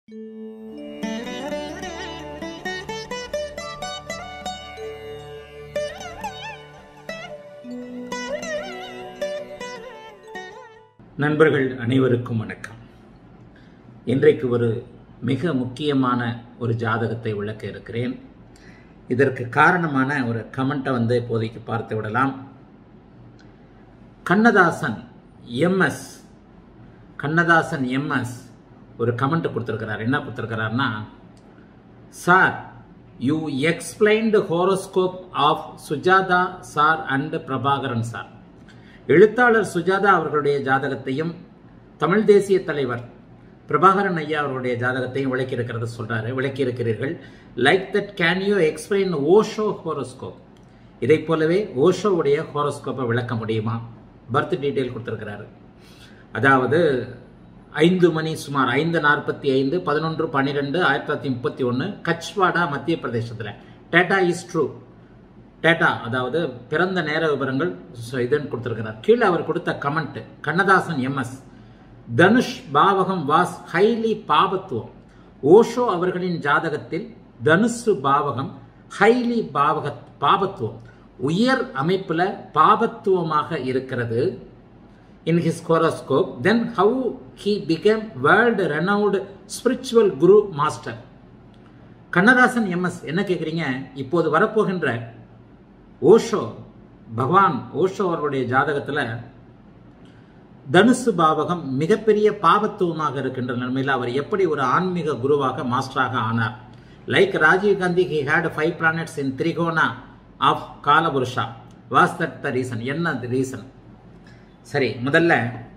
நண்பர்கள் அனைவருக்கும் வணக்கம் இன்றைக்கு ஒரு மிக முக்கியமான ஒரு ஜாதகத்தை விளக்க இருக்கிறேன் இதற்கு காரணமான ஒரு கமெண்ட்டை வந்து இப்போதைக்கு பார்த்து விடலாம் கண்ணதாசன் எம்எஸ் கண்ணதாசன் எம்எஸ் ஒரு கமெண்ட் கொடுத்துருக்கிறார் என்ன கொடுத்துருக்கிறார்னா sir you explained horoscope of Sujatha sir and Prabhakaran sir எழுத்தாளர் சுஜாதா அவர்களுடைய ஜாதகத்தையும் தமிழ் தேசிய தலைவர் பிரபாகரன் ஐயா அவர்களுடைய ஜாதகத்தையும் விளக்கி இருக்கிறத சொல்றாரு விளக்கி இருக்கிறீர்கள் like that can you explain Osho horoscope இதை போலவே ஓஷோவுடைய ஹோரோஸ்கோப்பை விளக்க முடியுமா பர்த் டீட்டெயில் கொடுத்துருக்கிறாரு அதாவது ஐந்து மணி சுமார் ஐந்து நாற்பத்தி ஐந்து பதினொன்று பன்னிரெண்டு ஆயிரத்தி தொள்ளாயிரத்தி முப்பத்தி ஒன்று கச்வாடா மத்திய பிரதேசத்தில் டேட்டா இஸ் ட்ரூ டேட்டா அதாவது பிறந்த நேர விவரங்கள் இதுன்னு கொடுத்துருக்கிறார் கீழே அவர் கொடுத்த கமெண்ட் கண்ணதாசன் எம்எஸ் தனுஷ் பாவகம் வாஸ் ஹைலி பாபத்துவம் ஓஷோ அவர்களின் ஜாதகத்தில் தனுசு பாவகம் ஹைலி பாவக பாபத்துவம் உயர் அமைப்புல பாபத்துவமாக இருக்கிறது in his horoscope then how he became world renowned spiritual guru master Kannadasan MS என்ன கேட்குறீங்க இப்போது வரப்போகின்ற ஓஷோ பகவான் ஓஷோ அவர்களுடைய ஜாதகத்தில் தனுசு பாவகம் மிகப்பெரிய பாவத்துவமாக இருக்கின்ற நிலைமையில் அவர் எப்படி ஒரு ஆன்மீக குருவாக மாஸ்டராக ஆனார் like Rajiv Gandhi he had five planets in trikona of Kalapurusha was that the reason என்ன ரீசன் சரி முதல்ல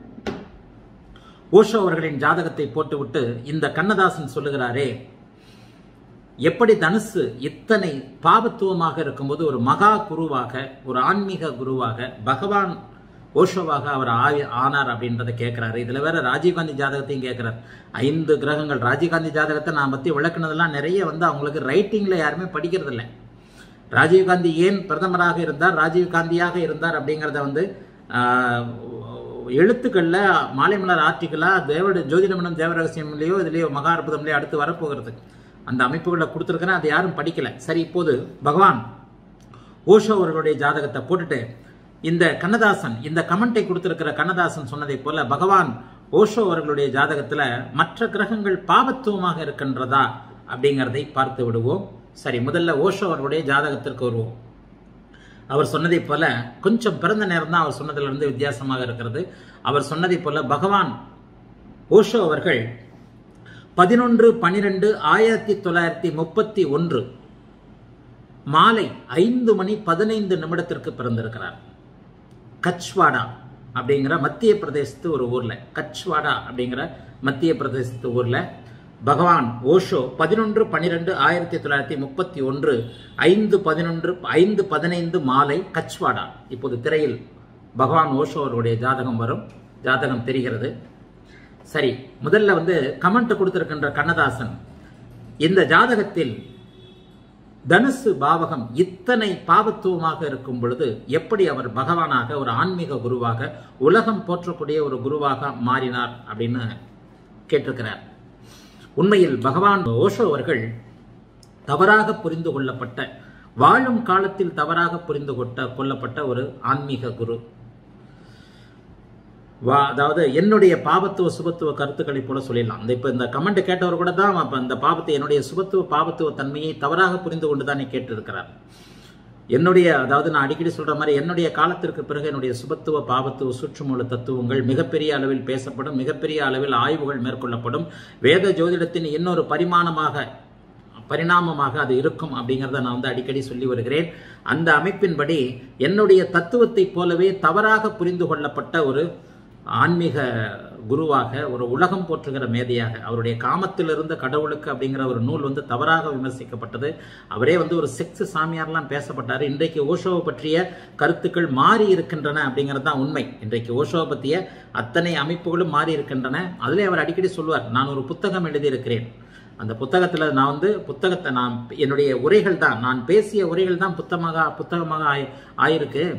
ஓஷோ அவர்களின் ஜாதகத்தை போட்டுவிட்டு இந்த கண்ணதாசன் சொல்லுகிறாரே எப்படி தனுசு இத்தனை பாபத்துவமாக இருக்கும்போது ஒரு மகா குருவாக ஒரு ஆன்மீக குருவாக பகவான் ஓஷோவாக அவர் ஆனார் அப்படின்றத கேட்கிறாரு இதுல வேற ராஜீவ்காந்தி ஜாதகத்தையும் கேட்கிறார் ஐந்து கிரகங்கள் ராஜீவ்காந்தி ஜாதகத்தை நான் பத்தி விளக்குனதெல்லாம் நிறைய வந்து அவங்களுக்கு ரைட்டிங்ல யாருமே படிக்கிறது இல்லை ராஜீவ்காந்தி ஏன் பிரதமராக இருந்தார் ராஜீவ்காந்தியாக இருந்தார் அப்படிங்கிறத வந்து எழுத்துக்கள்ல மாலைமலர் ஆர்டிக்கலா தேவட ஜோதிடமனம் தேவரகசியம்லயோ இதுலயோ மகா அற்புதம்லயோ அடுத்து வரப்போகிறது அந்த அமைப்புகளை கொடுத்துருக்கிறேன் அதை யாரும் படிக்கல சரி இப்போது பகவான் ஓஷோ அவர்களுடைய ஜாதகத்தை போட்டுட்டு இந்த கண்ணதாசன் இந்த கமெண்டை கொடுத்திருக்கிற கண்ணதாசன் சொன்னதை போல பகவான் ஓஷோ அவர்களுடைய ஜாதகத்துல மற்ற கிரகங்கள் பாபத்துவமாக இருக்கின்றதா அப்படிங்கிறதை பார்த்து விடுவோம் சரி முதல்ல ஓஷோ அவர்களுடைய ஜாதகத்திற்கு வருவோம் அவர் சொன்னதை போல கொஞ்சம் பிறந்த நேரம் தான் அவர் சொன்னதுல இருந்து வித்தியாசமாக இருக்கிறது அவர் சொன்னதை போல பகவான் ஓஷோ அவர்கள் பதினொன்று பனிரெண்டு ஆயிரத்தி தொள்ளாயிரத்தி முப்பத்தி ஒன்று மாலை ஐந்து மணி பதினைந்து நிமிடத்திற்கு பிறந்திருக்கிறார் கச்வாடா அப்படிங்கிற மத்திய பிரதேசத்து ஒரு ஊர்ல கச்வாடா அப்படிங்கிற மத்திய பிரதேசத்து ஊர்ல பகவான் ஓஷோ பதினொன்று பனிரெண்டு ஆயிரத்தி தொள்ளாயிரத்தி முப்பத்தி ஒன்று ஐந்து பதினொன்று ஐந்து பதினைந்து மாலை கச்வாடா இப்போது திரையில் பகவான் ஓஷோ அவருடைய ஜாதகம் வரும் ஜாதகம் தெரிகிறது சரி முதல்ல வந்து கமெண்ட் கொடுத்திருக்கின்ற கண்ணதாசன் இந்த ஜாதகத்தில் தனுசு பாவகம் இத்தனை பாவத்துவமாக இருக்கும் பொழுது எப்படி அவர் பகவானாக ஒரு ஆன்மீக குருவாக உலகம் போற்றக்கூடிய ஒரு குருவாக மாறினார் அப்படின்னு கேட்டிருக்கிறார் உண்மையில் பகவான் ஓஷோ அவர்கள் தவறாக புரிந்து கொள்ளப்பட்ட வாழும் காலத்தில் தவறாக புரிந்து கொட்ட கொள்ளப்பட்ட ஒரு ஆன்மீக குரு வா அதாவது என்னுடைய பாபத்துவ சுபத்துவ கருத்துக்களை போல சொல்லிடலாம் இந்த இப்போ இந்த கமெண்ட் கேட்டவர் கூட தான் அப்போ இந்த பாபத்தை என்னுடைய சுபத்துவ பாபத்துவ தன்மையை தவறாக புரிந்து கொண்டு தானே கேட்டிருக்கிறார் என்னுடைய அதாவது நான் அடிக்கடி சொல்ற மாதிரி என்னுடைய காலத்திற்கு பிறகு என்னுடைய சுபத்துவ பாபத்துவ சுற்றுமூல தத்துவங்கள் மிகப்பெரிய அளவில் பேசப்படும் மிகப்பெரிய அளவில் ஆய்வுகள் மேற்கொள்ளப்படும் வேத ஜோதிடத்தின் இன்னொரு பரிமாணமாக பரிணாமமாக அது இருக்கும் அப்படிங்கிறத நான் வந்து அடிக்கடி சொல்லி வருகிறேன் அந்த அமைப்பின்படி என்னுடைய தத்துவத்தை போலவே தவறாக புரிந்து கொள்ளப்பட்ட ஒரு ஆன்மீக குருவாக ஒரு உலகம் போற்றுகிற மேதையாக அவருடைய காமத்திலிருந்து கடவுளுக்கு அப்படிங்கிற ஒரு நூல் வந்து தவறாக விமர்சிக்கப்பட்டது அவரே வந்து ஒரு செக்ஸ் சாமியார்லாம் பேசப்பட்டார் இன்றைக்கு ஓஷோவை பற்றிய கருத்துக்கள் மாறி இருக்கின்றன அப்படிங்கிறது தான் உண்மை இன்றைக்கு ஓஷோவை பற்றிய அத்தனை அமைப்புகளும் மாறி இருக்கின்றன அதிலே அவர் அடிக்கடி சொல்வார் நான் ஒரு புத்தகம் எழுதியிருக்கிறேன் அந்த புத்தகத்தில் நான் வந்து புத்தகத்தை நான் என்னுடைய உரைகள் தான் நான் பேசிய உரைகள் தான் புத்தகமாக புத்தகமாக ஆய் ஆயிருக்கு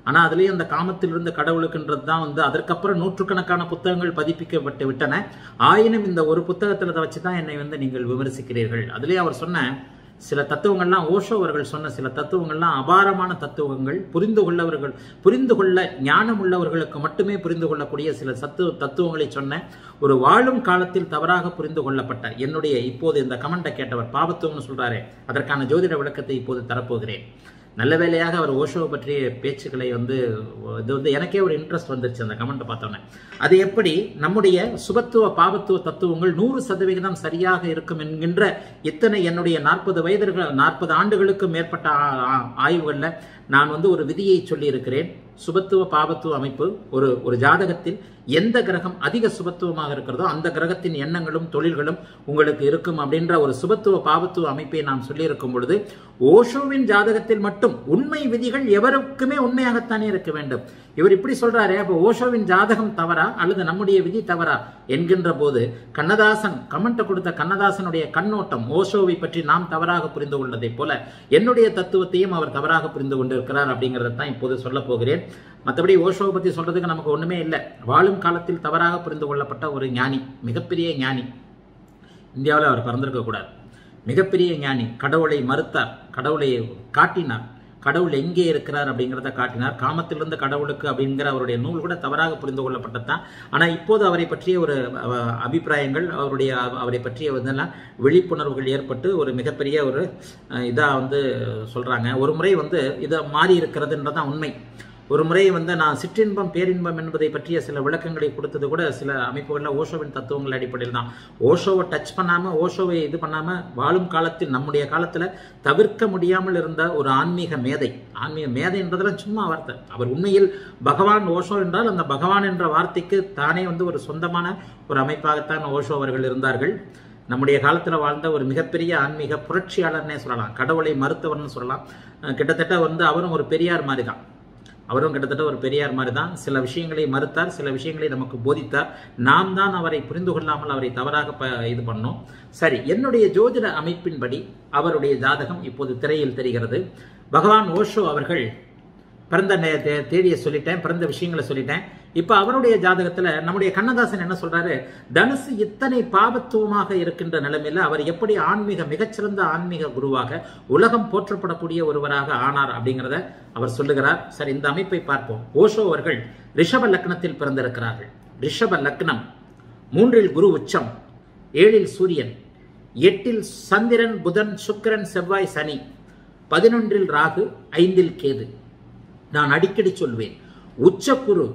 ஆனா அதுலயும் அந்த காமத்திலிருந்து கடவுளுக்குன்றது தான் வந்து அதற்கப்புறம் நூற்றுக்கணக்கான புத்தகங்கள் பதிப்பிக்கப்பட்டு விட்டன ஆயினும் இந்த ஒரு புத்தகத்துல வச்சு தான் என்னை வந்து நீங்கள் விமர்சிக்கிறீர்கள் அதுலயே அவர் சொன்ன சில தத்துவங்கள்லாம் ஓஷோ அவர்கள் சொன்ன சில தத்துவங்கள்லாம் அபாரமான தத்துவங்கள் புரிந்து கொள்ளவர்கள் புரிந்து கொள்ள ஞானம் உள்ளவர்களுக்கு மட்டுமே புரிந்து கொள்ளக்கூடிய சில சத்து தத்துவங்களை சொன்ன ஒரு வாழும் காலத்தில் தவறாக புரிந்து கொள்ளப்பட்ட என்னுடைய இப்போது இந்த கமெண்ட்டை கேட்டவர் பாபத்துவம்னு சொல்றாரு அதற்கான ஜோதிட விளக்கத்தை இப்போது தரப்போகிறேன் நல்ல வேலையாக அவர் ஓஷோவை பற்றிய பேச்சுக்களை வந்து இது வந்து எனக்கே ஒரு இன்ட்ரெஸ்ட் வந்துருச்சு அந்த கமெண்ட்டை பார்த்தோன்னே அது எப்படி நம்முடைய சுபத்துவ பாவத்துவ தத்துவங்கள் நூறு சதவிகிதம் சரியாக இருக்கும் என்கின்ற இத்தனை என்னுடைய நாற்பது வயதுகள் நாற்பது ஆண்டுகளுக்கு மேற்பட்ட ஆ- ஆ- ஆய்வுகள்ல நான் வந்து ஒரு விதியை சொல்லி இருக்கிறேன் சுபத்துவ பாவத்துவ அமைப்பு ஒரு ஒரு ஜாதகத்தில் எந்த கிரகம் அதிக சுபத்துவமாக இருக்கிறதோ அந்த கிரகத்தின் எண்ணங்களும் தொழில்களும் உங்களுக்கு இருக்கும் அப்படின்ற ஒரு சுபத்துவ பாவத்துவ அமைப்பை நாம் சொல்லியிருக்கும் பொழுது ஓஷோவின் ஜாதகத்தில் மட்டும் உண்மை விதிகள் எவருக்குமே உண்மையாகத்தானே இருக்க வேண்டும் இவர் இப்படி சொல்றாரே அப்ப ஓஷோவின் ஜாதகம் தவறா அல்லது நம்முடைய விதி தவறா என்கின்ற போது கண்ணதாசன் கமெண்ட் கொடுத்த கண்ணதாசனுடைய கண்ணோட்டம் ஓஷோவை பற்றி நாம் தவறாக புரிந்து கொண்டதைப் போல என்னுடைய தத்துவத்தையும் அவர் தவறாக புரிந்து கொண்டிருக்கிறார் அப்படிங்கறத தான் இப்போது சொல்ல போகிறேன் மற்றபடி ஓஷோவை பத்தி சொல்றதுக்கு நமக்கு ஒண்ணுமே இல்லை வாழும் காலத்தில் தவறாக புரிந்து கொள்ளப்பட்ட ஒரு ஞானி மிகப்பெரிய ஞானி இந்தியாவில் அவர் பிறந்திருக்க கூடாது மிகப்பெரிய ஞானி கடவுளை மறுத்தார் கடவுளை காட்டினார் கடவுள் எங்கே இருக்கிறார் அப்படிங்கிறத காட்டினார் காமத்திலிருந்து கடவுளுக்கு அப்படிங்கிற அவருடைய நூல் கூட தவறாக புரிந்து கொள்ளப்பட்டதுதான் ஆனா இப்போது அவரை பற்றிய ஒரு அஹ், அபிப்பிராயங்கள் அவருடைய அவரை பற்றிய வந்து விழிப்புணர்வுகள் ஏற்பட்டு ஒரு மிகப்பெரிய ஒரு அஹ், இதா வந்து சொல்றாங்க ஒரு முறை வந்து இதை மாறி இருக்கிறதுன்றதான் உண்மை ஒரு முறை வந்து நான் சிற்றின்பம் பேரின்பம் என்பதை பற்றிய சில விளக்கங்களை கொடுத்தது கூட சில அமைப்புகளில் ஓஷோவின் தத்துவங்கள் அடிப்படையில் தான் ஓஷோவை டச் பண்ணாம ஓஷோவை இது பண்ணாம வாழும் காலத்தில் நம்முடைய காலத்துல தவிர்க்க முடியாமல் இருந்த ஒரு ஆன்மீக மேதை ஆன்மீக மேதை என்றதெல்லாம் சும்மா வார்த்தை அவர் உண்மையில் பகவான் ஓஷோ என்றால் அந்த பகவான் என்ற வார்த்தைக்கு தானே வந்து ஒரு சொந்தமான ஒரு அமைப்பாகத்தான் ஓஷோ அவர்கள் இருந்தார்கள் நம்முடைய காலத்துல வாழ்ந்த ஒரு மிகப்பெரிய ஆன்மீக புரட்சியாளர்னே சொல்லலாம் கடவுளை மறுத்தவர்னு சொல்லலாம் அஹ் கிட்டத்தட்ட வந்து அவரும் ஒரு பெரியார் மாதிரி தான் அவரும் கிட்டத்தட்ட ஒரு பெரியார் மாதிரி தான் சில விஷயங்களை மறுத்தார் சில விஷயங்களை நமக்கு போதித்தார் நாம் தான் அவரை புரிந்து கொள்ளாமல் அவரை தவறாக ப- இது பண்ணோம் சரி என்னுடைய ஜோதிட அமைப்பின்படி அவருடைய ஜாதகம் இப்போது திரையில் தெரிகிறது பகவான் ஓஷோ அவர்கள் பிறந்த நே- தே- தேதியை சொல்லிட்டேன் பிறந்த விஷயங்களை சொல்லிட்டேன் இப்ப அவருடைய ஜாதகத்துல நம்முடைய கண்ணதாசன் என்ன சொல்றாரு தனுசு இத்தனை பாபத்துவமாக இருக்கின்ற நிலைமையில அவர் எப்படி ஆன்மீக மிகச்சிறந்த ஆன்மீக குருவாக உலகம் போற்றப்படக்கூடிய ஒருவராக ஆனார் அப்படிங்கிறத அவர் சொல்லுகிறார் சரி இந்த அமைப்பை பார்ப்போம் ஓஷோ அவர்கள் ரிஷப லக்னத்தில் பிறந்திருக்கிறார்கள் ரிஷப லக்னம் மூன்றில் குரு உச்சம் ஏழில் சூரியன் எட்டில் சந்திரன் புதன் சுக்கிரன் செவ்வாய் சனி பதினொன்றில் ராகு ஐந்தில் கேது நான் அடிக்கடி சொல்வேன் உச்சக்குரு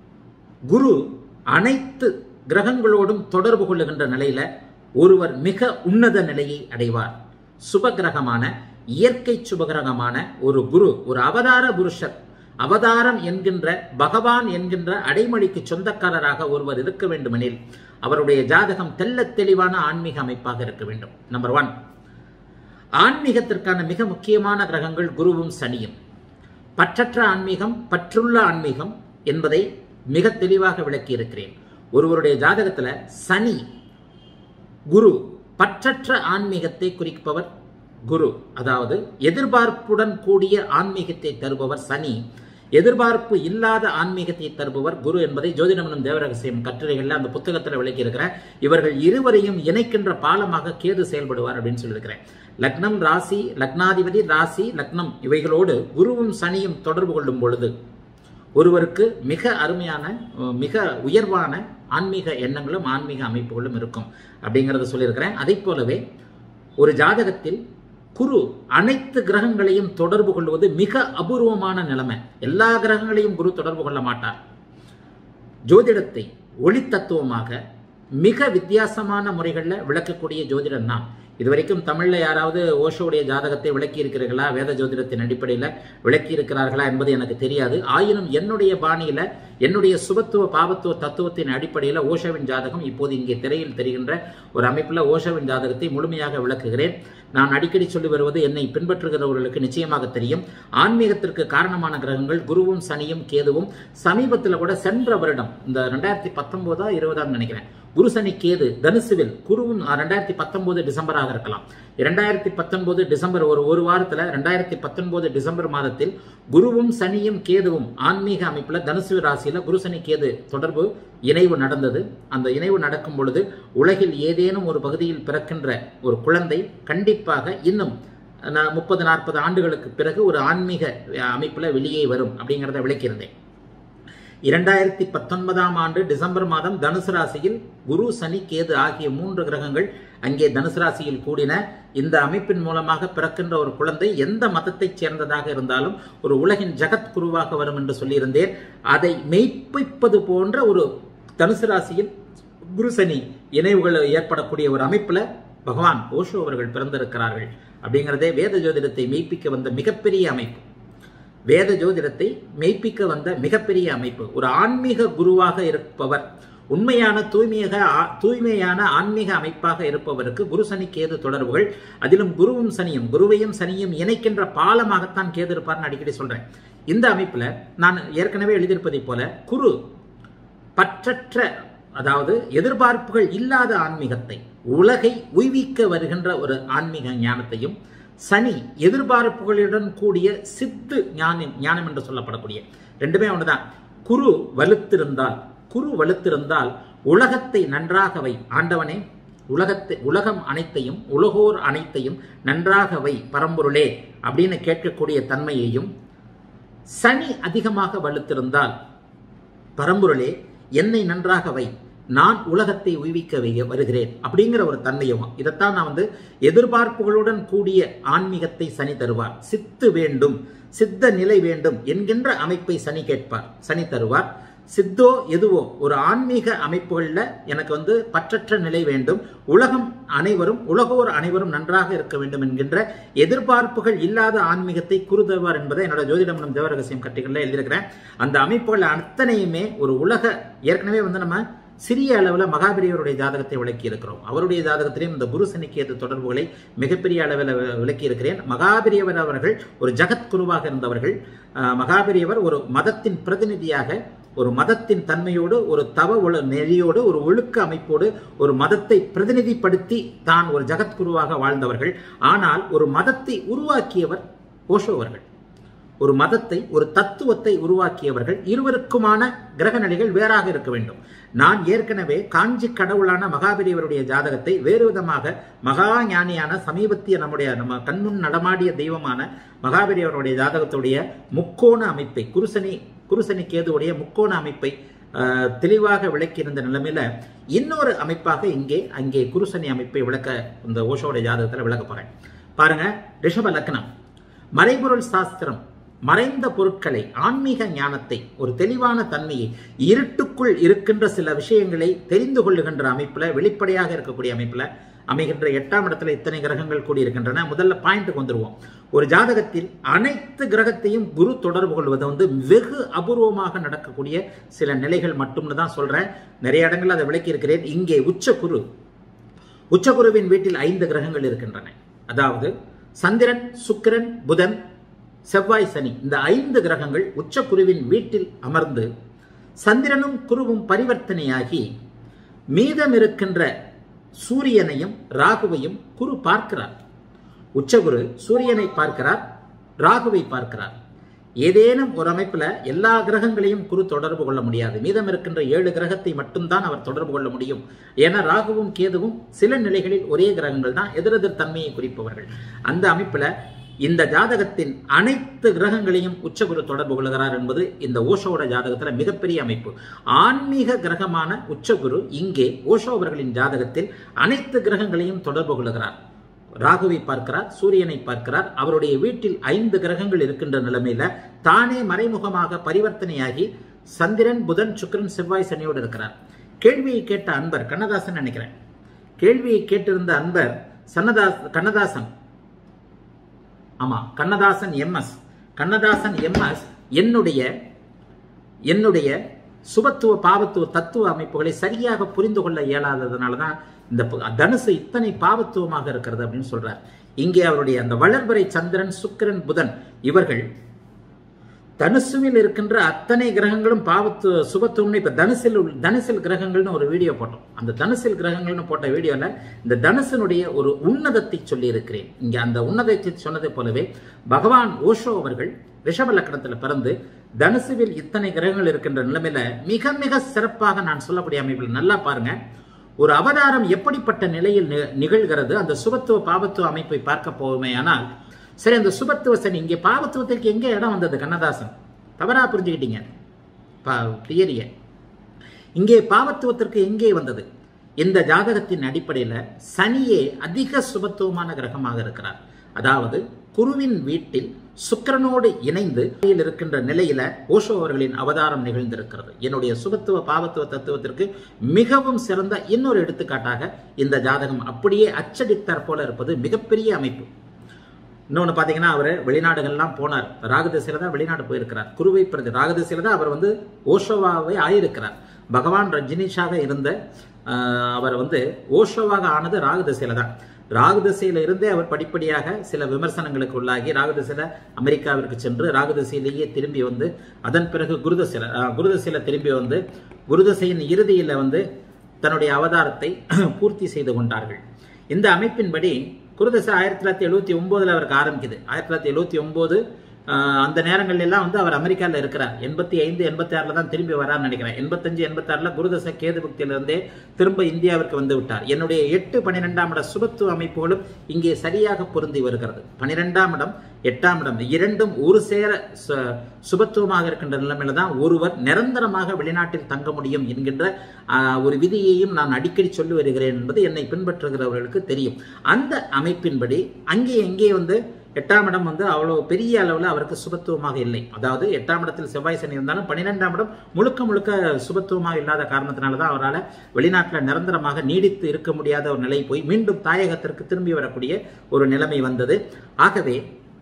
குரு அனைத்து கிரகங்களோடும் தொடர்பு கொள்ளுகின்ற நிலையில ஒருவர் மிக உன்னத நிலையை அடைவார் சுபகிரகமான இயற்கை சுபகிரகமான ஒரு குரு ஒரு அவதார புருஷர் அவதாரம் என்கின்ற பகவான் என்கின்ற அடைமொழிக்கு சொந்தக்காரராக ஒருவர் இருக்க வேண்டுமெனில் அவருடைய ஜாதகம் தெள்ளத் தெளிவான ஆன்மீக அமைப்பாக இருக்க வேண்டும் நம்பர் ஒன் ஆன்மீகத்திற்கான மிக முக்கியமான கிரகங்கள் குருவும் சனியும் பற்றற்ற ஆன்மீகம் பற்றுள்ள ஆன்மீகம் என்பதை மிக தெளிவாக விளக்கி இருக்கிறேன் ஒருவருடைய ஜாதகத்துல சனி குரு பற்றற்ற ஆன்மீகத்தை குறிப்பவர் குரு அதாவது எதிர்பார்ப்புடன் கூடிய ஆன்மீகத்தை தருபவர் சனி எதிர்பார்ப்பு இல்லாத ஆன்மீகத்தை தருபவர் குரு என்பதை ஜோதிடமனம் தேவரகசியம் கட்டுரைகள்ல அந்த புத்தகத்தில் விளக்கி இருக்கிறேன் இவர்கள் இருவரையும் இணைக்கின்ற பாலமாக கேது செயல்படுவார் அப்படின்னு சொல்லியிருக்கிறேன் லக்னம் ராசி லக்னாதிபதி ராசி லக்னம் இவைகளோடு குருவும் சனியும் தொடர்பு கொள்ளும் பொழுது ஒருவருக்கு மிக அருமையான அஹ், மிக உயர்வான ஆன்மீக எண்ணங்களும் ஆன்மீக அமைப்புகளும் இருக்கும் அப்படிங்கறத சொல்லியிருக்கிறேன் அதை போலவே ஒரு ஜாதகத்தில் குரு அனைத்து கிரகங்களையும் தொடர்பு கொள்வது மிக அபூர்வமான நிலைமை எல்லா கிரகங்களையும் குரு தொடர்பு கொள்ள மாட்டார் ஜோதிடத்தை ஒளி தத்துவமாக மிக வித்தியாசமான முறைகளில் விளக்கக்கூடிய ஜோதிடம் தான் இதுவரைக்கும் தமிழ்ல யாராவது ஓஷோடைய ஜாதகத்தை விளக்கி இருக்கிறீர்களா வேத ஜோதிடத்தின் அடிப்படையில் விளக்கி இருக்கிறார்களா என்பது எனக்கு தெரியாது ஆயினும் என்னுடைய பாணியில என்னுடைய சுபத்துவ பாவத்துவ தத்துவத்தின் அடிப்படையில் ஓஷோவின் ஜாதகம் இப்போது இங்கே திரையில் தெரிகின்ற ஒரு அமைப்பில் ஓஷோவின் ஜாதகத்தை முழுமையாக விளக்குகிறேன் நான் அடிக்கடி சொல்லி வருவது என்னை பின்பற்றுகிறவர்களுக்கு நிச்சயமாக தெரியும் ஆன்மீகத்திற்கு காரணமான கிரகங்கள் குருவும் சனியும் கேதுவும் சமீபத்தில் கூட சென்ற வருடம் இந்த ரெண்டாயிரத்தி பத்தொன்பதா இருபதாம் நினைக்கிறேன் குரு சனி கேது தனுசுவில் குருவும் ரெண்டாயிரத்தி பத்தொன்பது டிசம்பராக இருக்கலாம் இரண்டாயிரத்தி பத்தொன்பது டிசம்பர் ஒரு ஒரு வாரத்தில் ரெண்டாயிரத்தி பத்தொன்பது டிசம்பர் மாதத்தில் குருவும் சனியும் கேதுவும் ஆன்மீக அமைப்பில் தனுசு ராசியில் குரு சனி கேது தொடர்பு இணைவு நடந்தது அந்த இணைவு நடக்கும் பொழுது உலகில் ஏதேனும் ஒரு பகுதியில் பிறக்கின்ற ஒரு குழந்தை கண்டிப்பாக இன்னும் முப்பது நாற்பது ஆண்டுகளுக்கு பிறகு ஒரு ஆன்மீக அமைப்பில் வெளியே வரும் அப்படிங்கிறத விளக்கியிருந்தேன் இரண்டாயிரத்தி பத்தொன்பதாம் ஆண்டு டிசம்பர் மாதம் தனுசு ராசியில் குரு சனி கேது ஆகிய மூன்று கிரகங்கள் அங்கே தனுசு ராசியில் கூடின இந்த அமைப்பின் மூலமாக பிறக்கின்ற ஒரு குழந்தை எந்த மதத்தைச் சேர்ந்ததாக இருந்தாலும் ஒரு உலகின் ஜகத் குருவாக வரும் என்று சொல்லியிருந்தேன் அதை மெய்ப்பிப்பது போன்ற ஒரு தனுசு ராசியில் குரு சனி இணைவுகள் ஏற்படக்கூடிய ஒரு அமைப்புல பகவான் ஓஷோ அவர்கள் பிறந்திருக்கிறார்கள் அப்படிங்கிறதே வேத ஜோதிடத்தை மெய்ப்பிக்க வந்த மிகப்பெரிய அமைப்பு வேத ஜோதிடத்தை மெய்ப்பிக்க வந்த மிகப்பெரிய அமைப்பு ஒரு ஆன்மீக குருவாக இருப்பவர் உண்மையான தூய்மையாக தூய்மையான ஆன்மீக அமைப்பாக இருப்பவருக்கு குரு சனி கேது தொடர்புகள் அதிலும் குருவும் சனியும் குருவையும் சனியும் இணைக்கின்ற பாலமாகத்தான் கேது இருப்பார்னு அடிக்கடி சொல்றேன் இந்த அமைப்புல நான் ஏற்கனவே எழுதியிருப்பதை போல குரு பற்றற்ற அதாவது எதிர்பார்ப்புகள் இல்லாத ஆன்மீகத்தை உலகை உய்விக்க வருகின்ற ஒரு ஆன்மீக ஞானத்தையும் சனி எதிர்பார்ப்புகளுடன் கூடிய சித்து ஞானம் ஞானம் என்று சொல்லப்படக்கூடிய ரெண்டுமே ஒன்றுதான் குரு வலுத்திருந்தால் குரு வலுத்திருந்தால் உலகத்தை நன்றாக வை ஆண்டவனே உலகத்தை உலகம் அனைத்தையும் உலகோர் அனைத்தையும் நன்றாக வை பரம்பொருளே அப்படின்னு கேட்கக்கூடிய தன்மையையும் சனி அதிகமாக வலுத்திருந்தால் பரம்பொருளே என்னை நன்றாக வை நான் உலகத்தை உய்விக்க வருகிறேன் அப்படிங்கிற ஒரு தன்மையும் இதைத்தான் நான் வந்து எதிர்பார்ப்புகளுடன் கூடிய ஆன்மீகத்தை சனி தருவார் சித்து வேண்டும் சித்த நிலை வேண்டும் என்கின்ற அமைப்பை சனி கேட்பார் சனி தருவார் சித்தோ எதுவோ ஒரு ஆன்மீக அமைப்புகளில் எனக்கு வந்து பற்றற்ற நிலை வேண்டும் உலகம் அனைவரும் உலகோர் அனைவரும் நன்றாக இருக்க வேண்டும் என்கின்ற எதிர்பார்ப்புகள் இல்லாத ஆன்மீகத்தை குரு தருவார் என்பதை என்னோட ஜோதிடமனம் தேவரகசியம் கட்டிகளில் எழுதியிருக்கிறேன் அந்த அமைப்புகள் அத்தனையுமே ஒரு உலக ஏற்கனவே வந்து நம்ம சிறிய அளவில் மகாபெரியவருடைய ஜாதகத்தை விளக்கி இருக்கிறோம் அவருடைய ஜாதகத்திலையும் இந்த குரு சனிக்கேது தொடர்புகளை மிகப்பெரிய அளவில் விளக்கி இருக்கிறேன் மகாபெரியவர் அவர்கள் ஒரு ஜகத் குருவாக இருந்தவர்கள் மகாபெரியவர் ஒரு மதத்தின் பிரதிநிதியாக ஒரு மதத்தின் தன்மையோடு ஒரு தவ ஒழு நெறியோடு ஒரு ஒழுக்க அமைப்போடு ஒரு மதத்தை பிரதிநிதிப்படுத்தி தான் ஒரு ஜகத்குருவாக வாழ்ந்தவர்கள் ஆனால் ஒரு மதத்தை உருவாக்கியவர் ஓஷோ அவர்கள் ஒரு மதத்தை ஒரு தத்துவத்தை உருவாக்கியவர்கள் இருவருக்குமான கிரக நிலைகள் வேறாக இருக்க வேண்டும் நான் ஏற்கனவே காஞ்சி கடவுளான மகாபெரியவருடைய ஜாதகத்தை வேறு விதமாக மகா ஞானியான சமீபத்திய நம்முடைய நம்ம கண்முன் நடமாடிய தெய்வமான மகாபெரியவருடைய ஜாதகத்துடைய முக்கோண அமைப்பை குருசனி குருசனி கேதுவுடைய முக்கோண அமைப்பை தெளிவாக விளக்கியிருந்த நிலைமையில இன்னொரு அமைப்பாக இங்கே அங்கே குருசனி அமைப்பை விளக்க இந்த ஓஷோடைய ஜாதகத்தில் விளக்க போறேன் பாருங்க ரிஷப லக்னம் மறைபொருள் சாஸ்திரம் மறைந்த பொருட்களை ஆன்மீக ஞானத்தை ஒரு தெளிவான தன்மையை இருட்டுக்குள் இருக்கின்ற சில விஷயங்களை தெரிந்து கொள்ளுகின்ற அமைப்புல வெளிப்படையாக இருக்கக்கூடிய அமைப்புல அமைகின்ற எட்டாம் இடத்துல இத்தனை கிரகங்கள் கூடியிருக்கின்றன முதல்ல பாயிண்ட்டுக்கு வந்துருவோம் ஒரு ஜாதகத்தில் அனைத்து கிரகத்தையும் குரு தொடர்பு கொள்வது வந்து வெகு அபூர்வமாக நடக்கக்கூடிய சில நிலைகள் மட்டும்னு தான் சொல்றேன் நிறைய இடங்கள் அதை விளக்கி இருக்கிறேன் இங்கே உச்ச குரு உச்சகுருவின் வீட்டில் ஐந்து கிரகங்கள் இருக்கின்றன அதாவது சந்திரன் சுக்கிரன் புதன் செவ்வாய் சனி இந்த ஐந்து கிரகங்கள் உச்சக்குருவின் வீட்டில் அமர்ந்து சந்திரனும் குருவும் பரிவர்த்தனையாகி மீதம் இருக்கின்ற சூரியனையும் ராகுவையும் குரு பார்க்கிறார் உச்சகுரு சூரியனை பார்க்கிறார் ராகுவை பார்க்கிறார் ஏதேனும் ஒரு அமைப்புல எல்லா கிரகங்களையும் குரு தொடர்பு கொள்ள முடியாது மீதம் இருக்கின்ற ஏழு கிரகத்தை மட்டும்தான் அவர் தொடர்பு கொள்ள முடியும் ஏன்னா ராகுவும் கேதுவும் சில நிலைகளில் ஒரே கிரகங்கள் தான் எதிரெதிர் தன்மையை குறிப்பவர்கள் அந்த அமைப்புல இந்த ஜாதகத்தின் அனைத்து கிரகங்களையும் உச்சகுரு தொடர்பு கொள்கிறார் என்பது இந்த ஓஷோட ஜாதகத்துல மிகப்பெரிய அமைப்பு ஆன்மீக கிரகமான உச்சகுரு இங்கே ஓஷோ அவர்களின் ஜாதகத்தில் அனைத்து கிரகங்களையும் தொடர்பு கொள்கிறார் ராகுவை பார்க்கிறார் சூரியனை பார்க்கிறார் அவருடைய வீட்டில் ஐந்து கிரகங்கள் இருக்கின்ற நிலைமையில தானே மறைமுகமாக பரிவர்த்தனையாகி சந்திரன் புதன் சுக்கிரன் செவ்வாய் சனியோடு இருக்கிறார் கேள்வியை கேட்ட அன்பர் கண்ணதாசன் நினைக்கிறேன் கேள்வியை கேட்டிருந்த அன்பர் சன்னதாஸ் கண்ணதாசன் ஆமா கண்ணதாசன் எம்எஸ் கண்ணதாசன் எம்எஸ் என்னுடைய என்னுடைய சுபத்துவ பாவத்துவ தத்துவ அமைப்புகளை சரியாக புரிந்து கொள்ள இயலாததுனால தான் இந்த ப- தனுசு இத்தனை பாவத்துவமாக இருக்கிறது அப்படின்னு சொல்றார் இங்கே அவருடைய அந்த வளர்பறை சந்திரன் சுக்கிரன் புதன் இவர்கள் தனுசுவில் இருக்கின்ற அத்தனை கிரகங்களும் பாவத்து சுபத்துவம்னு இப்ப தனுசில் உள்ள- தனுசில் கிரகங்கள்னு ஒரு வீடியோ போட்டோம் அந்த தனுசில் கிரகங்கள்னு போட்ட வீடியோல இந்த தனுசனுடைய ஒரு உன்னதத்தை சொல்லி இருக்கிறேன் இங்க அந்த உன்னதத்தை சொன்னதை போலவே பகவான் ஓஷோ அவர்கள் ரிஷப லக்கணத்துல பிறந்து தனுசுவில் இத்தனை கிரகங்கள் இருக்கின்ற நிலைமையில மிக மிக சிறப்பாக நான் சொல்லக்கூடிய அமைப்பில் நல்லா பாருங்க ஒரு அவதாரம் எப்படிப்பட்ட நிலையில் நி- நிகழ்கிறது அந்த சுபத்துவ பாவத்துவ அமைப்பை பார்க்க போவோமேயானால் சரி அந்த சுபத்துவ சனி இங்கே பாவத்துவத்திற்கு எங்க இடம் வந்தது கண்ணதாசன் தவறா புரிஞ்சுக்கிட்டீங்க தியரிய இங்கே பாவத்துவத்திற்கு எங்கே வந்தது இந்த ஜாதகத்தின் அடிப்படையில் சனியே அதிக சுபத்துவமான கிரகமாக இருக்கிறார் அதாவது குருவின் வீட்டில் சுக்கிரனோடு இணைந்து வெளியில் இருக்கின்ற நிலையில ஓஷோ அவர்களின் அவதாரம் நிகழ்ந்திருக்கிறது என்னுடைய சுபத்துவ பாவத்துவ தத்துவத்திற்கு மிகவும் சிறந்த இன்னொரு எடுத்துக்காட்டாக இந்த ஜாதகம் அப்படியே அச்சடித்தாற் போல இருப்பது மிகப்பெரிய அமைப்பு இன்னொன்று பார்த்தீங்கன்னா அவர் வெளிநாடுகள்லாம் போனார் ராகதசையில் தான் வெளிநாடு போயிருக்கிறார் குருவை பிரதி ராகதசையில் தான் அவர் வந்து ஓஷோவாவே ஆயிருக்கிறார் பகவான் ரஜினிஷாக இருந்த ஆஹ், அவர் வந்து ஓஷோவாக ஆனது ராகதசையில் தான் ராகுதசையில இருந்தே அவர் படிப்படியாக சில விமர்சனங்களுக்கு உள்ளாகி ராகுதசையில அமெரிக்காவிற்கு சென்று ராகுதசையிலேயே திரும்பி வந்து அதன் பிறகு குருதசையில ஆஹ், குருதசையில திரும்பி வந்து குருதசையின் இறுதியில வந்து தன்னுடைய அவதாரத்தை பூர்த்தி செய்து கொண்டார்கள் இந்த அமைப்பின்படி குருதசை ஆயிரத்தி தொள்ளாயிரத்தி எழுபத்தி ஒன்பதுல அவருக்கு ஆரம்பிக்குது ஆயிரத்தி தொள்ளாயிரத்தி எழுபத்தி ஒன்பது அந்த நேரங்கள்ல எல்லாம் வந்து அவர் அமெரிக்கால இருக்கிறார் எண்பத்தி ஐந்து எண்பத்தி ஆறுல தான் திரும்பி வரான்னு நினைக்கிறேன் எண்பத்தஞ்சு எண்பத்தி ஆறுல குருதசை கேது பக்தியில இருந்தே திரும்ப இந்தியாவிற்கு வந்து விட்டார் என்னுடைய எட்டு பன்னிரெண்டாம் இட சுபத்துவ அமைப்புகளும் இங்கே சரியாக பொருந்தி வருகிறது பன்னிரெண்டாம் இடம் எட்டாம் இடம் இரண்டும் ஒரு சேர சு- சுபத்துவமாக இருக்கின்ற நிலைமையில தான் ஒருவர் நிரந்தரமாக வெளிநாட்டில் தங்க முடியும் என்கின்ற ஆஹ், ஒரு விதியையும் நான் அடிக்கடி சொல்லி வருகிறேன் என்பது என்னை பின்பற்றுகிறவர்களுக்கு தெரியும் அந்த அமைப்பின்படி அங்கே எங்கே வந்து எட்டாம் இடம் வந்து அவ்வளவு பெரிய அளவில் அவருக்கு சுபத்துவமாக இல்லை அதாவது எட்டாம் இடத்தில் செவ்வாய் சனி இருந்தாலும் பன்னிரெண்டாம் இடம் முழுக்க முழுக்க சுபத்துவமாக இல்லாத காரணத்தினால தான் அவரால் வெளிநாட்டில் நிரந்தரமாக நீடித்து இருக்க முடியாத ஒரு நிலை போய் மீண்டும் தாயகத்திற்கு திரும்பி வரக்கூடிய ஒரு நிலைமை வந்தது ஆகவே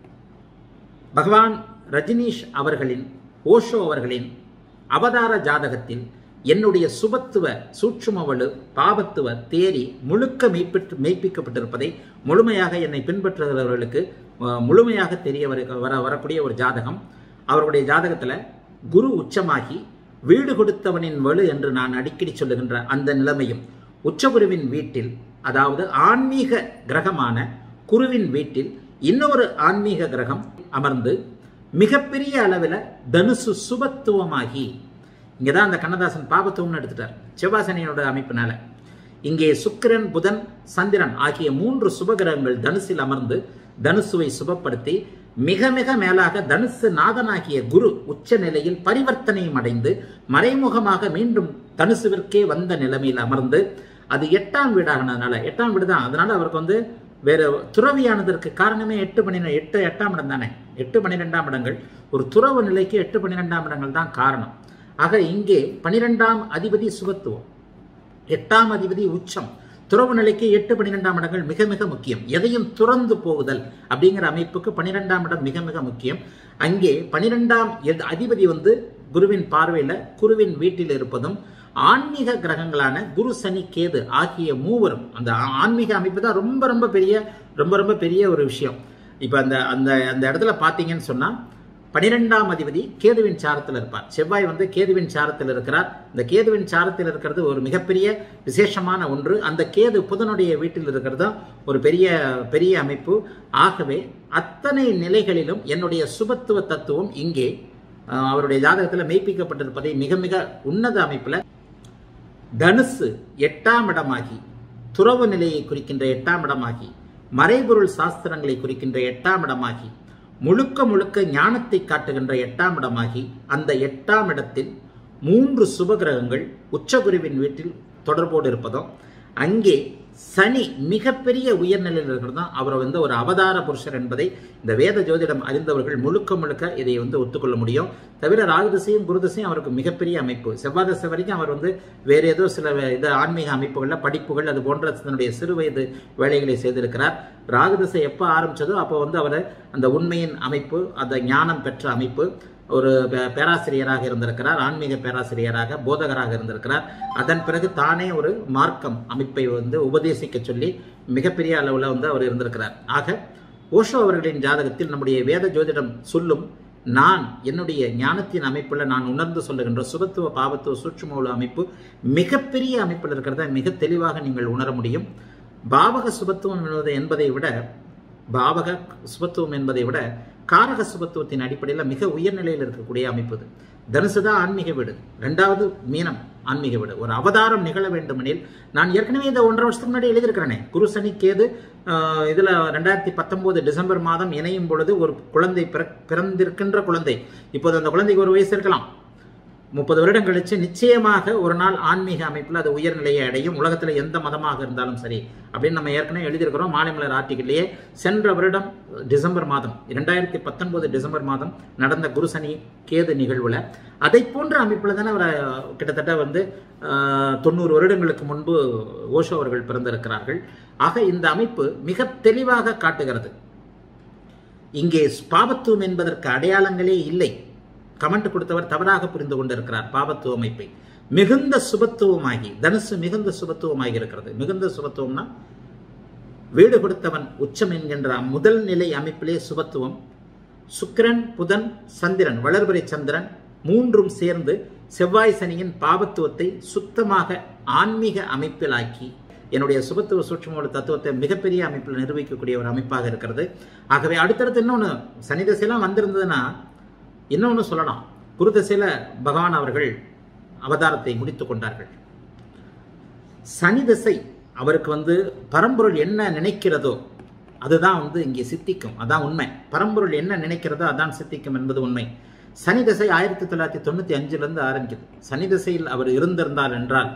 பகவான் ரஜினீஷ் அவர்களின் ஓஷோ அவர்களின் அவதார ஜாதகத்தில் என்னுடைய சுபத்துவ சூட்சுமவலு பாவத்துவ தேரி முழுக்க மெய்ப்பிட்டு மெய்ப்பிக்கப்பட்டிருப்பதை முழுமையாக என்னை பின்பற்றுகிறவர்களுக்கு அஹ், முழுமையாக தெரிய வரு வர வரக்கூடிய ஒரு ஜாதகம் அவருடைய ஜாதகத்துல குரு உச்சமாகி வீடு கொடுத்தவனின் வலு என்று நான் அடிக்கடி சொல்லுகின்ற அந்த நிலைமையும் உச்சகுருவின் வீட்டில் அதாவது ஆன்மீக கிரகமான குருவின் வீட்டில் இன்னொரு ஆன்மீக கிரகம் அமர்ந்து மிகப்பெரிய அளவில் தனுசு சுபத்துவமாகி இங்கே தான் அந்த கண்ணதாசன் பாபத்துவம்னு எடுத்துட்டார் செவ்வாசனியனோட அமைப்பினால இங்கே சுக்கிரன் புதன் சந்திரன் ஆகிய மூன்று சுபகிரகங்கள் தனுசில் அமர்ந்து தனுசுவை சுபப்படுத்தி மிக மிக மேலாக தனுசு நாதனாகிய குரு உச்ச நிலையில் பரிவர்த்தனையும் அடைந்து மறைமுகமாக மீண்டும் தனுசுவிற்கே வந்த நிலைமையில் அமர்ந்து அது எட்டாம் வீடாகனதுனால எட்டாம் வீடு தான் அதனால அவருக்கு வந்து வேற துறவியானதற்கு காரணமே எட்டு பன்னிரெண்டு எட்டு எட்டாம் இடம் தானே எட்டு பன்னிரெண்டாம் இடங்கள் ஒரு துறவு நிலைக்கு எட்டு பன்னிரெண்டாம் இடங்கள் தான் காரணம் ஆக இங்கே பனிரெண்டாம் அதிபதி சுகத்துவம் எட்டாம் அதிபதி உச்சம் துறவு நிலைக்கு எட்டு பன்னிரெண்டாம் இடங்கள் மிக மிக முக்கியம் எதையும் துறந்து போகுதல் அப்படிங்கிற அமைப்புக்கு பன்னிரெண்டாம் இடம் மிக மிக முக்கியம் அங்கே பன்னிரெண்டாம் எத்- அதிபதி வந்து குருவின் பார்வையில குருவின் வீட்டில் இருப்பதும் ஆன்மீக கிரகங்களான குரு சனி கேது ஆகிய மூவரும் அந்த ஆ- ஆன்மீக அமைப்பு தான் ரொம்ப ரொம்ப பெரிய ரொம்ப ரொம்ப பெரிய ஒரு விஷயம் இப்ப அந்த அந்த அந்த இடத்துல பாத்தீங்கன்னு சொன்னா பனிரெண்டாம் அதிபதி கேதுவின் சாரத்தில் இருப்பார் செவ்வாய் வந்து கேதுவின் சாரத்தில் இருக்கிறார் இந்த கேதுவின் சாரத்தில் இருக்கிறது ஒரு மிகப்பெரிய விசேஷமான ஒன்று அந்த கேது புதனுடைய வீட்டில் இருக்கிறது ஒரு பெரிய பெரிய அமைப்பு ஆகவே அத்தனை நிலைகளிலும் என்னுடைய சுபத்துவ தத்துவம் இங்கே அஹ், அவருடைய ஜாதகத்தில் மெய்ப்பிக்கப்பட்டிருப்பதை மிக மிக உன்னத அமைப்பில் தனுசு எட்டாம் இடமாகி துறவு நிலையை குறிக்கின்ற எட்டாம் இடமாகி மறைபொருள் சாஸ்திரங்களை குறிக்கின்ற எட்டாம் இடமாகி முழுக்க முழுக்க ஞானத்தை காட்டுகின்ற எட்டாம் இடமாகி அந்த எட்டாம் இடத்தில் மூன்று சுபகிரகங்கள் உச்சகுருவின் வீட்டில் தொடர்போடு இருப்பதும் அங்கே சனி மிகப்பெரிய உயர்நிலையில் இருக்கிறதும் அவர் வந்து ஒரு அவதார புருஷர் என்பதை இந்த வேத ஜோதிடம் அறிந்தவர்கள் முழுக்க முழுக்க இதை வந்து ஒத்துக்கொள்ள முடியும் தவிர ராகுதசையும் குருதசையும் அவருக்கு மிகப்பெரிய அமைப்பு செவ்வாதசை வரைக்கும் அவர் வந்து வேற ஏதோ சில வே- இது ஆன்மீக அமைப்புகளில் படிப்புகள் அது போன்ற தன்னுடைய சிறு வயது வேலைகளை செய்திருக்கிறார் ராகுதசை எப்போ ஆரம்பிச்சதோ அப்போ வந்து அவர் அந்த உண்மையின் அமைப்பு அந்த ஞானம் பெற்ற அமைப்பு ஒரு பே- பேராசிரியராக இருந்திருக்கிறார் ஆன்மீக பேராசிரியராக போதகராக இருந்திருக்கிறார் அதன் பிறகு தானே ஒரு மார்க்கம் அமைப்பை வந்து உபதேசிக்க சொல்லி மிகப்பெரிய அளவில் வந்து அவர் இருந்திருக்கிறார் ஆக ஓஷோ அவர்களின் ஜாதகத்தில் நம்முடைய வேத ஜோதிடம் சொல்லும் நான் என்னுடைய ஞானத்தின் அமைப்புல நான் உணர்ந்து சொல்லுகின்ற சுபத்துவ பாவத்துவ சூட்சும அமைப்பு மிகப்பெரிய அமைப்பில் இருக்கிறத மிக தெளிவாக நீங்கள் உணர முடியும் பாவக சுபத்துவம் என்பது என்பதை விட பாவக சுபத்துவம் என்பதை விட காரக சுபத்துவத்தின் அடிப்படையில் மிக உயர்நிலையில் இருக்கக்கூடிய அமைப்பு இது தனுசு தான் ஆன்மீக வீடு ரெண்டாவது மீனம் ஆன்மீக வீடு ஒரு அவதாரம் நிகழ வேண்டுமெனில் நான் ஏற்கனவே இந்த ஒன்றரை வருஷத்துக்கு முன்னாடி எழுதியிருக்கிறேனே குரு சனி கேது ஆஹ், இதுல ரெண்டாயிரத்தி பத்தொன்பது டிசம்பர் மாதம் இணையும் பொழுது ஒரு குழந்தை பிற- பிறந்திருக்கின்ற குழந்தை இப்போது அந்த குழந்தைக்கு ஒரு வயசு இருக்கலாம் முப்பது வருடம் கழிச்சு நிச்சயமாக ஒரு நாள் ஆன்மீக அமைப்பில் அது உயர்நிலையை அடையும் உலகத்தில் எந்த மதமாக இருந்தாலும் சரி அப்படின்னு நம்ம ஏற்கனவே எழுதியிருக்கிறோம் மாலைமலர் ஆர்டிகிள்லேயே சென்ற வருடம் டிசம்பர் மாதம் இரண்டாயிரத்தி பத்தொன்பது டிசம்பர் மாதம் நடந்த குருசனி கேது நிகழ்வுல அதை போன்ற அமைப்பில் தானே அவர் கிட்டத்தட்ட வந்து ஆஹ், தொண்ணூறு வருடங்களுக்கு முன்பு ஓஷோ அவர்கள் பிறந்திருக்கிறார்கள் ஆக இந்த அமைப்பு மிக தெளிவாக காட்டுகிறது இங்கே பாவத்துவம் என்பதற்கு அடையாளங்களே இல்லை கமெண்ட் கொடுத்தவர் தவறாக புரிந்து கொண்டிருக்கிறார் பாவத்துவ அமைப்பை மிகுந்த சுபத்துவமாகி தனுசு மிகுந்த சுபத்துவமாகி இருக்கிறது மிகுந்த சுபத்துவம்னா வீடு கொடுத்தவன் உச்சம் என்கின்ற முதல் நிலை அமைப்பிலே சுபத்துவம் சுக்கிரன் புதன் சந்திரன் வளர்பிறை சந்திரன் மூன்றும் சேர்ந்து செவ்வாய் சனியின் பாவத்துவத்தை சுத்தமாக ஆன்மீக அமைப்பிலாக்கி என்னுடைய சுபத்துவ சூட்சுமோட தத்துவத்தை மிகப்பெரிய அமைப்பில் நிரூபிக்கக்கூடிய ஒரு அமைப்பாக இருக்கிறது ஆகவே அடுத்தடுத்து இன்னொன்று சனி தசையெல்லாம் வந்திருந்ததுன்னா இன்னொன்று சொல்லலாம் குரு தசையில பகவான் அவர்கள் அவதாரத்தை முடித்துக் கொண்டார்கள் சனி தசை அவருக்கு வந்து பரம்பொருள் என்ன நினைக்கிறதோ அதுதான் வந்து இங்கே சித்திக்கும் அதான் உண்மை பரம்பொருள் என்ன நினைக்கிறதோ அதான் சித்திக்கும் என்பது உண்மை சனி தசை ஆயிரத்தி தொள்ளாயிரத்தி தொண்ணூத்தி அஞ்சுல இருந்து ஆரம்பிக்குது சனி தசையில் அவர் இருந்திருந்தார் என்றால்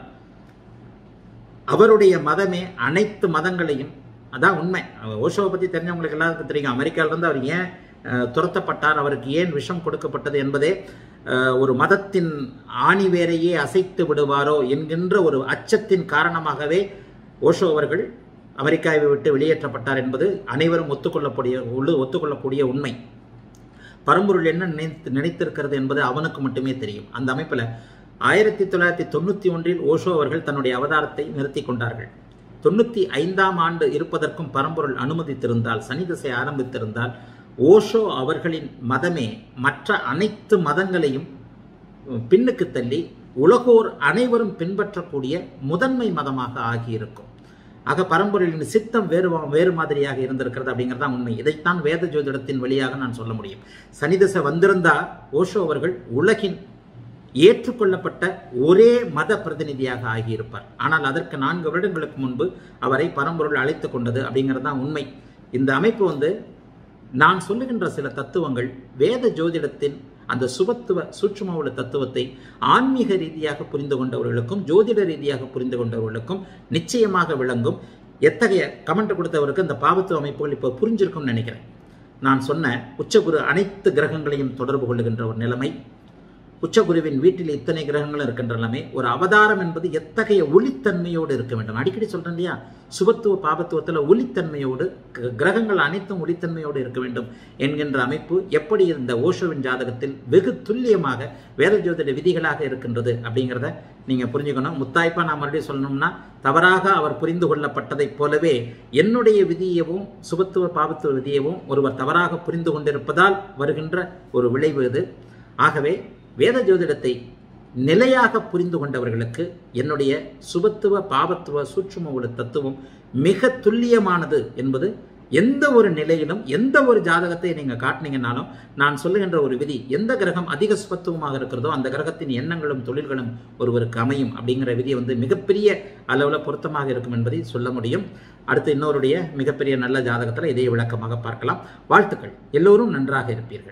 அவருடைய மதமே அனைத்து மதங்களையும் அதான் உண்மை ஓஷோவை பத்தி தெரிஞ்சவங்களுக்கு எல்லாருக்கும் தெரியும் அமெரிக்கால இருந்து அவர் ஏன் அஹ், துரத்தப்பட்டார் அவருக்கு ஏன் விஷம் கொடுக்கப்பட்டது என்பதே அஹ், ஒரு மதத்தின் ஆணிவேரையே அசைத்து விடுவாரோ என்கின்ற ஒரு அச்சத்தின் காரணமாகவே ஓஷோ அவர்கள் அமெரிக்காவை விட்டு வெளியேற்றப்பட்டார் என்பது அனைவரும் ஒத்துக்கொள்ளக்கூடிய உள்ளு- ஒத்துக்கொள்ளக்கூடிய உண்மை பரம்பொருள் என்ன நினைத்து நினைத்திருக்கிறது என்பது அவனுக்கு மட்டுமே தெரியும் அந்த அமைப்பில் ஆயிரத்தி தொள்ளாயிரத்தி தொண்ணூற்றி ஒன்றில் ஓஷோ அவர்கள் தன்னுடைய அவதாரத்தை நிறுத்தி கொண்டார்கள் தொண்ணூற்றி ஐந்தாம் ஆண்டு இருப்பதற்கும் பரம்பொருள் அனுமதித்திருந்தால் சனி திசை ஆரம்பித்திருந்தால் ஓஷோ அவர்களின் மதமே மற்ற அனைத்து மதங்களையும் பின்னுக்கு தள்ளி உலகோர் அனைவரும் பின்பற்றக்கூடிய முதன்மை மதமாக ஆகியிருக்கும் ஆக பரம்பொருளின் சித்தம் வேறு வேறு மாதிரியாக இருந்திருக்கிறது அப்படிங்கிறது தான் உண்மை இதைத்தான் வேத ஜோதிடத்தின் வழியாக நான் சொல்ல முடியும் சனிதசை வந்திருந்தா ஓஷோ அவர்கள் உலகின் ஏற்றுக்கொள்ளப்பட்ட ஒரே மத பிரதிநிதியாக ஆகியிருப்பார் ஆனால் அதற்கு நான்கு வருடங்களுக்கு முன்பு அவரை பரம்பொருள் அழைத்து கொண்டது அப்படிங்கிறது தான் உண்மை இந்த அமைப்பு வந்து நான் சொல்லுகின்ற சில தத்துவங்கள் வேத ஜோதிடத்தின் அந்த சுபத்துவ சூட்சுமவுல தத்துவத்தை ஆன்மீக ரீதியாக புரிந்து கொண்டவர்களுக்கும் ஜோதிட ரீதியாக புரிந்து கொண்டவர்களுக்கும் நிச்சயமாக விளங்கும் எத்தகைய கமெண்ட் கொடுத்தவருக்கு இந்த பாவத்துவ அமைப்புகள் இப்போ புரிஞ்சிருக்கும்னு நினைக்கிறேன் நான் சொன்ன உச்சகுரு அனைத்து கிரகங்களையும் தொடர்பு கொள்ளுகின்ற ஒரு நிலைமை உச்சகுருவின் வீட்டில் இத்தனை கிரகங்களும் இருக்கின்ற நிலைமை ஒரு அவதாரம் என்பது எத்தகைய ஒளித்தன்மையோடு இருக்க வேண்டும் அடிக்கடி சொல்றேன் இல்லையா சுபத்துவ பாபத்துவத்தில் ஒளித்தன்மையோடு க- கிரகங்கள் அனைத்தும் ஒளித்தன்மையோடு இருக்க வேண்டும் என்கின்ற அமைப்பு எப்படி இந்த ஓஷோவின் ஜாதகத்தில் வெகு துல்லியமாக வேத ஜோதிட விதிகளாக இருக்கின்றது அப்படிங்கிறத நீங்க புரிஞ்சுக்கணும் முத்தாய்ப்பா நான் மறுபடியும் சொல்லணும்னா தவறாக அவர் புரிந்து கொள்ளப்பட்டதைப் போலவே என்னுடைய விதியவும் சுபத்துவ பாபத்துவ விதியவும் ஒருவர் தவறாக புரிந்து கொண்டிருப்பதால் வருகின்ற ஒரு விளைவு இது ஆகவே வேத ஜோதிடத்தை நிலையாக புரிந்து கொண்டவர்களுக்கு என்னுடைய சுபத்துவ பாபத்துவ சூட்சும ஒரு தத்துவம் மிக துல்லியமானது என்பது எந்த ஒரு நிலையிலும் எந்த ஒரு ஜாதகத்தை நீங்க காட்டினீங்கன்னாலும் நான் சொல்லுகின்ற ஒரு விதி எந்த கிரகம் அதிக சுபத்துவமாக இருக்கிறதோ அந்த கிரகத்தின் எண்ணங்களும் தொழில்களும் ஒருவருக்கு அமையும் அப்படிங்கிற விதி வந்து மிகப்பெரிய அளவில் பொருத்தமாக இருக்கும் என்பதை சொல்ல முடியும் அடுத்து இன்னொருடைய மிகப்பெரிய நல்ல ஜாதகத்தில் இதை விளக்கமாக பார்க்கலாம் வாழ்த்துக்கள் எல்லோரும் நன்றாக இருப்பீர்கள்